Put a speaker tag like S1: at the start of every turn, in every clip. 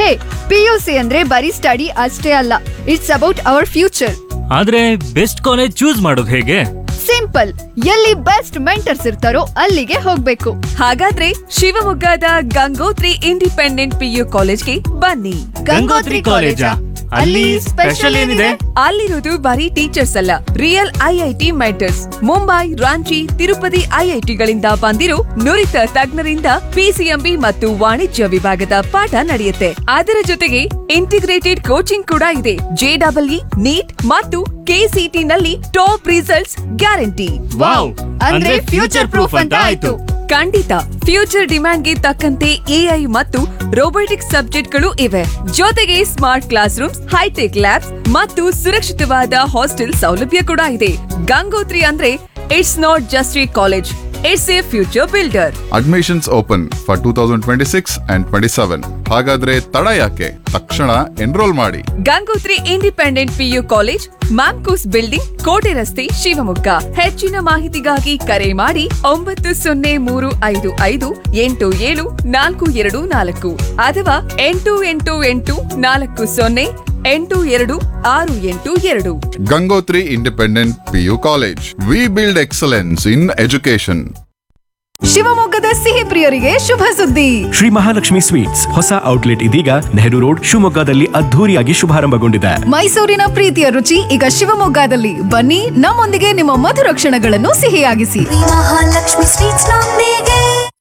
S1: ಹೇ PUC ಅಂದ್ರೆ ಬರೀ study ಅಷ್ಟೇ ಅಲ್ಲ ಇಟ್ಸ್ ಅಬೌಟ್ ಅವರ್ ಫ್ಯೂಚರ್
S2: ಆದ್ರೆ ಬೆಸ್ಟ್ ಕಾಲೇಜ್ ಚೂಸ್ ಮಾಡೋದು ಹೇಗೆ
S1: ಸಿಂಪಲ್ ಎಲ್ಲಿ ಬೆಸ್ಟ್ ಮೆಂಟರ್ಸ್ ಇರ್ತಾರೋ ಅಲ್ಲಿಗೆ ಹೋಗ್ಬೇಕು
S3: ಹಾಗಾದ್ರೆ ಶಿವಮೊಗ್ಗದ ಗಂಗೋತ್ರಿ ಇಂಡಿಪೆಂಡೆಂಟ್ ಪಿಯು ಕಾಲೇಜ್ಗೆ ಬನ್ನಿ
S2: ಗಂಗೋತ್ರಿ ಕಾಲೇಜಾ? ಅಲ್ಲಿ ಸ್ಪೆಷಲ್ ಏನಿದೆ?
S3: ಅಲ್ಲಿರೋದು ಬರೀ ಟೀಚರ್ಸ್ ಅಲ್ಲ real IIT mentors Mumbai Ranchi Tirupati ಐಐಟಿಗಳಿಂದ ಬಂದಿರೋ ನುರಿತ ತಜ್ಞರಿಂದ ಪಿಸಿಎಂಬಿ ಮತ್ತು ವಾಣಿಜ್ಯ ವಿಭಾಗದ ಪಾಠ ನಡೆಯುತ್ತೆ ಅದರ ಜೊತೆಗೆ ಇಂಟಿಗ್ರೇಟೆಡ್ ಕೋಚಿಂಗ್ ಕೂಡ ಇದೆ ಜೆಡಬ್ಲ್ಇ ನೀಟ್ ಮತ್ತು ಕೆಸಿಟಿ ನಲ್ಲಿ ಟಾಪ್ ರಿಸಲ್ಟ್ಸ್ ಗ್ಯಾರಂಟಿ
S2: ವಾವ್
S1: ಅಂದ್ರೆ ಫ್ಯೂಚರ್ ಪ್ರೂಫ್ ಅಂತ ಆಯ್ತು
S3: ಖಂಡಿತ ಫ್ಯೂಚರ್ ಡಿಮ್ಯಾಂಡ್ಗೆ ತಕ್ಕಂತೆ ಎಐ ಮತ್ತು ರೋಬೋಟಿಕ್ಸ್ ಸಬ್ಜೆಕ್ಟ್ಗಳು ಇವೆ ಜೊತೆಗೆ smart classrooms hi tech labs ಮತ್ತು ಸುರಕ್ಷಿತವಾದ ಹಾಸ್ಟೆಲ್ ಸೌಲಭ್ಯ ಕೂಡ ಇದೆ ಗಂಗೋತ್ರಿ ಅಂದ್ರೆ it's not just a college it's a future builder
S4: admissions open for two thousand twenty six and twenty seven ಹಾಗಾದ್ರೆ ತಡ ಯಾಕೆ ತಕ್ಷಣ ಎನ್ರೋಲ್ ಮಾಡಿ
S3: Gangotri independent PU college MAMCOS building ಕೋಟೆ ರಸ್ತೆ ಶಿವಮೊಗ್ಗ ಹೆಚ್ಚಿನ ಮಾಹಿತಿಗಾಗಿ ಕರೆ ಮಾಡಿ ಒಂಬತ್ತು ಸೊನ್ನೆ ಮೂರು ಐದು ಐದು ಎಂಟು ಏಳು ನಾಲ್ಕು ಎರಡು ನಾಲ್ಕು ಅಥವಾ ಎಂಟು ಎಂಟು ಎಂಟು ನಾಲ್ಕು ಸೊನ್ನೆ ಎಂಟು ಎರಡು ಆರು ಎಂಟು ಎರಡು
S4: Gangotri independent PU college we build excellence in education
S5: ಶಿವಮೊಗ್ಗದ ಸಿಹಿ ಪ್ರಿಯರಿಗೆ ಶುಭ ಸುದ್ದಿ
S6: ಶ್ರೀ ಮಹಾಲಕ್ಷ್ಮಿ ಸ್ವೀಟ್ಸ್ ಹೊಸ ಔಟ್ಲೆಟ್ ಇದೀಗ ನೆಹರು ರೋಡ್ ಶಿವಮೊಗ್ಗದಲ್ಲಿ ಅದ್ಧೂರಿಯಾಗಿ ಶುಭಾರಂಭಗೊಂಡಿದೆ
S5: ಮೈಸೂರಿನ ಪ್ರೀತಿಯ ರುಚಿ ಈಗ ಶಿವಮೊಗ್ಗದಲ್ಲಿ ಬನ್ನಿ ನಮ್ಮೊಂದಿಗೆ ನಿಮ್ಮ ಮಧುರ ಕ್ಷಣಗಳನ್ನು ಸಿಹಿಯಾಗಿಸಿ
S7: ಮಹಾಲಕ್ಷ್ಮಿ ಸ್ವೀಟ್ಸ್ ನೊಂದಿಗೆ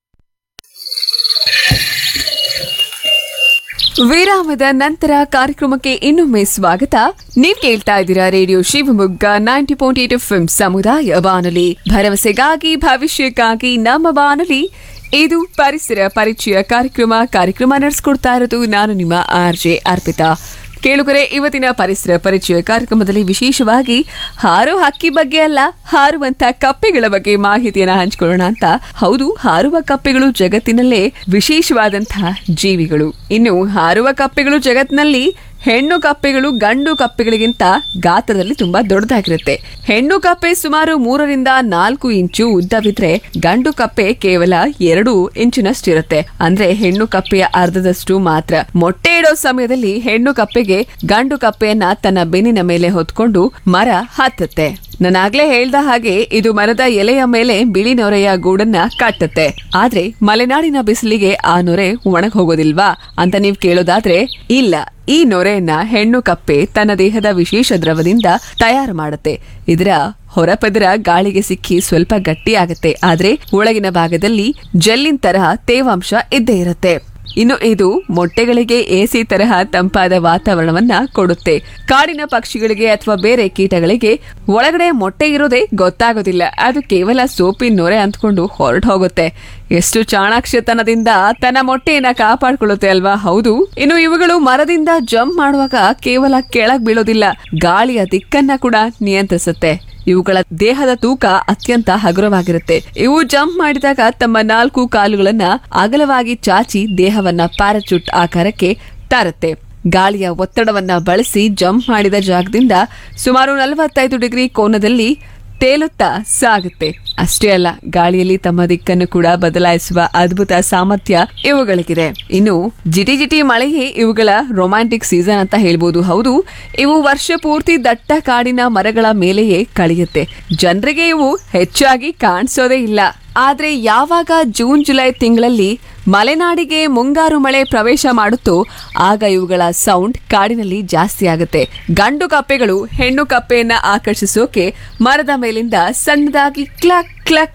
S3: ವಿರಾಮದ ನಂತರ ಕಾರ್ಯಕ್ರಮಕ್ಕೆ ಇನ್ನೊಮ್ಮೆ ಸ್ವಾಗತ ನೀವ್ ಕೇಳ್ತಾ ಇದ್ದೀರಾ radio Shivamogga ninety point eight F ಸಮುದಾಯ ಬಾನುಲಿ ಭರವಸೆಗಾಗಿ ಭವಿಷ್ಯಕ್ಕಾಗಿ ನಮ್ಮ ಬಾನುಲಿ ಇದು ಪರಿಸರ ಪರಿಚಯ ಕಾರ್ಯಕ್ರಮ ಕಾರ್ಯಕ್ರಮ ನಡೆಸ್ಕೊಡ್ತಾ ಇರೋದು ನಾನು ನಿಮ್ಮ ಆರ್ ಜೆ ಅರ್ಪಿತಾ ಕೇಳುಗರೆ ಇವತ್ತಿನ ಪರಿಸರ ಪರಿಚಯ ಕಾರ್ಯಕ್ರಮದಲ್ಲಿ ವಿಶೇಷವಾಗಿ ಹಾರೋ ಹಕ್ಕಿ ಬಗ್ಗೆ ಅಲ್ಲ ಹಾರುವಂತ ಕಪ್ಪೆಗಳ ಬಗ್ಗೆ ಮಾಹಿತಿಯನ್ನ ಹಂಚಿಕೊಳ್ಳೋಣ ಅಂತ ಹೌದು ಹಾರುವ ಕಪ್ಪೆಗಳು ಜಗತ್ತಿನಲ್ಲೇ ವಿಶೇಷವಾದಂತಹ ಜೀವಿಗಳು ಇನ್ನು ಹಾರುವ ಕಪ್ಪೆಗಳು ಜಗತ್ತಿನಲ್ಲಿ ಹೆಣ್ಣು ಕಪ್ಪೆಗಳು ಗಂಡು ಕಪ್ಪೆಗಳಿಗಿಂತ ಗಾತ್ರದಲ್ಲಿ ತುಂಬಾ ದೊಡ್ಡದಾಗಿರುತ್ತೆ ಹೆಣ್ಣು ಕಪ್ಪೆ ಸುಮಾರು ಮೂರರಿಂದ ನಾಲ್ಕು ಇಂಚು ಉದ್ದವಿದ್ರೆ ಗಂಡು ಕಪ್ಪೆ ಕೇವಲ ಎರಡು ಇಂಚಿನಷ್ಟಿರುತ್ತೆ ಅಂದ್ರೆ ಹೆಣ್ಣು ಕಪ್ಪೆಯ ಅರ್ಧದಷ್ಟು ಮಾತ್ರ ಮೊಟ್ಟೆ ಇಡೋ ಸಮಯದಲ್ಲಿ ಹೆಣ್ಣು ಕಪ್ಪೆಗೆ ಗಂಡು ಕಪ್ಪೆಯನ್ನ ತನ್ನ ಬೆನ್ನಿನ ಮೇಲೆ ಹೊತ್ಕೊಂಡು ಮರ ಹತ್ತುತ್ತೆ ನಾನಾಗ್ಲೇ ಹೇಳ್ದ ಹಾಗೆ ಇದು ಮರದ ಎಲೆಯ ಮೇಲೆ ಬಿಳಿ ನೊರೆಯ ಗೂಡನ್ನ ಕಟ್ಟುತ್ತೆ ಆದ್ರೆ ಮಲೆನಾಡಿನ ಬಿಸಿಲಿಗೆ ಆ ನೊರೆ ಒಣಗ್ ಹೋಗೋದಿಲ್ವಾ ಅಂತ ನೀವ್ ಕೇಳೋದಾದ್ರೆ ಇಲ್ಲ ಈ ನೊರೆಯನ್ನ ಹೆಣ್ಣು ಕಪ್ಪೆ ತನ್ನ ದೇಹದ ವಿಶೇಷ ದ್ರವದಿಂದ ತಯಾರು ಮಾಡುತ್ತೆ ಇದರ ಹೊರಪದರ ಗಾಳಿಗೆ ಸಿಕ್ಕಿ ಸ್ವಲ್ಪ ಗಟ್ಟಿಯಾಗತ್ತೆ ಆದ್ರೆ ಒಳಗಿನ ಭಾಗದಲ್ಲಿ ಜೆಲ್ಲಿನ್ ತರಹ ತೇವಾಂಶ ಇದ್ದೇ ಇರುತ್ತೆ ಇನ್ನು ಇದು ಮೊಟ್ಟೆಗಳಿಗೆ ಎಸಿ ತರಹ ತಂಪಾದ ವಾತಾವರಣವನ್ನ ಕೊಡುತ್ತೆ ಕಾಡಿನ ಪಕ್ಷಿಗಳಿಗೆ ಅಥವಾ ಬೇರೆ ಕೀಟಗಳಿಗೆ ಒಳಗಡೆ ಮೊಟ್ಟೆ ಇರೋದೇ ಗೊತ್ತಾಗೋದಿಲ್ಲ ಅದು ಕೇವಲ ಸೋಪಿನ ನೊರೆ ಅಂದ್ಕೊಂಡು ಹೊರಟು ಹೋಗುತ್ತೆ ಎಷ್ಟು ಚಾಣಾಕ್ಷತನದಿಂದ ತನ್ನ ಮೊಟ್ಟೆಯನ್ನ ಕಾಪಾಡ್ಕೊಳ್ಳುತ್ತೆ ಅಲ್ವಾ ಹೌದು ಇನ್ನು ಇವುಗಳು ಮರದಿಂದ ಜಂಪ್ ಮಾಡುವಾಗ ಕೇವಲ ಕೆಳಗ್ ಬೀಳೋದಿಲ್ಲ ಗಾಳಿಯ ದಿಕ್ಕನ್ನ ಕೂಡ ನಿಯಂತ್ರಿಸುತ್ತೆ ಇವುಗಳ ದೇಹದ ತೂಕ ಅತ್ಯಂತ ಹಗುರವಾಗಿರುತ್ತೆ ಇವು ಜಂಪ್ ಮಾಡಿದಾಗ ತಮ್ಮ ನಾಲ್ಕು ಕಾಲುಗಳನ್ನ ಅಗಲವಾಗಿ ಚಾಚಿ ದೇಹವನ್ನ ಪ್ಯಾರಾಚೂಟ್ ಆಕಾರಕ್ಕೆ ತರುತ್ತೆ ಗಾಳಿಯ ಒತ್ತಡವನ್ನ ಬಳಸಿ ಜಂಪ್ ಮಾಡಿದ ಜಾಗದಿಂದ ಸುಮಾರು ನಲವತ್ತೈದು ಡಿಗ್ರಿ ಕೋನದಲ್ಲಿ ತೇಲುತ್ತಾ ಸಾಗುತ್ತೆ ಅಷ್ಟೇ ಅಲ್ಲ ಗಾಳಿಯಲ್ಲಿ ತಮ್ಮ ದಿಕ್ಕನ್ನು ಕೂಡ ಬದಲಾಯಿಸುವ ಅದ್ಭುತ ಸಾಮರ್ಥ್ಯ ಇವುಗಳಿಗಿದೆ ಇನ್ನು ಜಿಟಿ ಜಿಟಿ ಮಳೆಯೇ ಇವುಗಳ ರೊಮ್ಯಾಂಟಿಕ್ ಸೀಸನ್ ಅಂತ ಹೇಳ್ಬೋದು ಹೌದು ಇವು ವರ್ಷ ಪೂರ್ತಿ ದಟ್ಟ ಕಾಡಿನ ಮರಗಳ ಮೇಲೆಯೇ ಕಳೆಯುತ್ತೆ ಜನರಿಗೆ ಇವು ಹೆಚ್ಚಾಗಿ ಕಾಣಿಸೋದೇ ಇಲ್ಲ ಆದ್ರೆ ಯಾವಾಗ ಜೂನ್ ಜುಲೈ ತಿಂಗಳಲ್ಲಿ ಮಲೆನಾಡಿಗೆ ಮುಂಗಾರು ಮಳೆ ಪ್ರವೇಶ ಮಾಡುತ್ತೋ ಆಗ ಇವುಗಳ ಸೌಂಡ್ ಕಾಡಿನಲ್ಲಿ ಜಾಸ್ತಿ ಆಗುತ್ತೆ ಗಂಡು ಕಪ್ಪೆಗಳು ಹೆಣ್ಣು ಕಪ್ಪೆಯನ್ನ ಆಕರ್ಷಿಸೋಕೆ ಮರದ ಮೇಲಿಂದ ಸಣ್ಣದಾಗಿ ಕ್ಲಕ್ ಕ್ಲಕ್